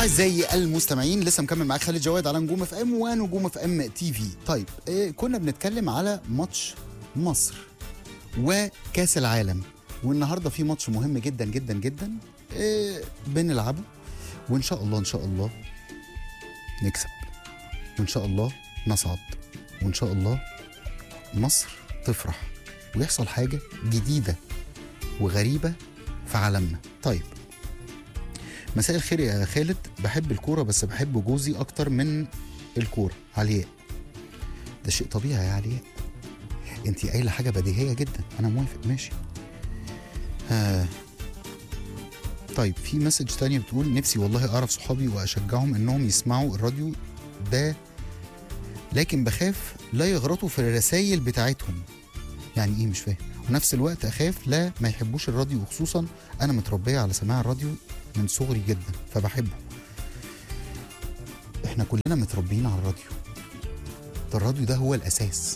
اعزائي المستمعين لسه مكمل معاك خالد جواد على نجوم اف ام ونجوم اف ام تي في طيب إيه كنا بنتكلم على ماتش مصر وكاس العالم والنهارده في ماتش مهم جدا جدا جدا إيه بنلعبه وان شاء الله ان شاء الله نكسب وان شاء الله نصعد وان شاء الله مصر تفرح ويحصل حاجه جديده وغريبه في عالمنا طيب مساء الخير يا خالد بحب الكورة بس بحب جوزي أكتر من الكورة علياء ده شيء طبيعي يا علياء انت قايلة حاجة بديهية جدا أنا موافق ماشي آه. طيب في مسج تانية بتقول نفسي والله أعرف صحابي وأشجعهم إنهم يسمعوا الراديو ده لكن بخاف لا يغلطوا في الرسايل بتاعتهم يعني إيه مش فاهم ونفس الوقت أخاف لا ما يحبوش الراديو وخصوصا أنا متربية على سماع الراديو من صغري جدا فبحبه احنا كلنا متربيين على الراديو ده الراديو ده هو الاساس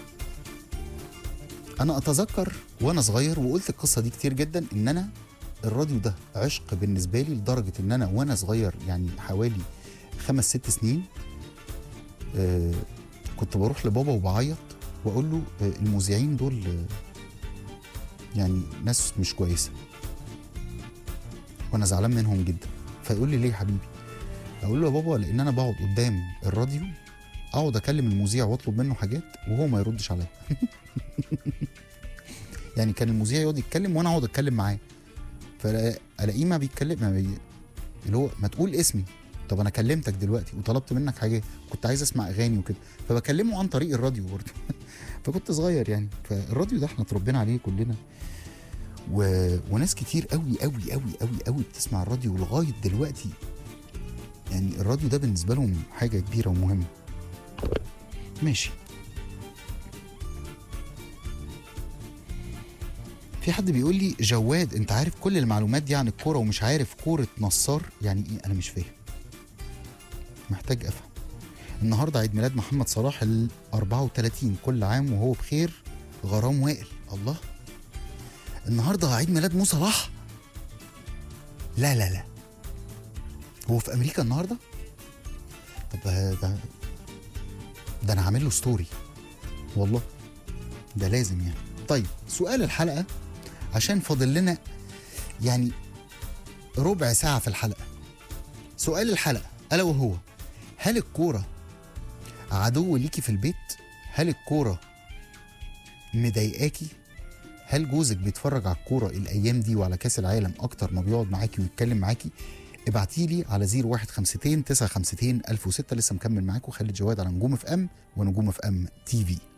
انا اتذكر وانا صغير وقلت القصه دي كتير جدا ان انا الراديو ده عشق بالنسبه لي لدرجه ان انا وانا صغير يعني حوالي خمس ست سنين آه كنت بروح لبابا وبعيط واقول له آه المذيعين دول آه يعني ناس مش كويسه وانا زعلان منهم جدا فيقول لي ليه يا حبيبي اقول له يا بابا لان انا بقعد قدام الراديو اقعد اكلم المذيع واطلب منه حاجات وهو ما يردش عليا يعني كان المذيع يقعد يتكلم وانا اقعد اتكلم معاه فالاقيه ما بيتكلم ما بي... اللي هو ما تقول اسمي طب انا كلمتك دلوقتي وطلبت منك حاجه كنت عايز اسمع اغاني وكده فبكلمه عن طريق الراديو برضه فكنت صغير يعني فالراديو ده احنا اتربينا عليه كلنا و... وناس كتير قوي قوي قوي قوي قوي بتسمع الراديو لغايه دلوقتي يعني الراديو ده بالنسبه لهم حاجه كبيره ومهمه ماشي في حد بيقول لي جواد انت عارف كل المعلومات دي عن الكوره ومش عارف كوره نصار يعني ايه انا مش فاهم محتاج افهم النهارده عيد ميلاد محمد صلاح ال 34 كل عام وهو بخير غرام وائل الله النهارده عيد ميلاد مو صلاح لا لا لا هو في امريكا النهارده طب ده ده, ده انا عامل له ستوري والله ده لازم يعني طيب سؤال الحلقه عشان فاضل لنا يعني ربع ساعه في الحلقه سؤال الحلقه الا وهو هل الكوره عدو ليكي في البيت هل الكوره مضايقاكي هل جوزك بيتفرج على الكوره الايام دي وعلى كاس العالم اكتر ما بيقعد معاكي ويتكلم معاكي ابعتي لي على 0152 952 1006 لسه مكمل معاكم خالد جواد على نجوم اف ام ونجوم اف ام تي في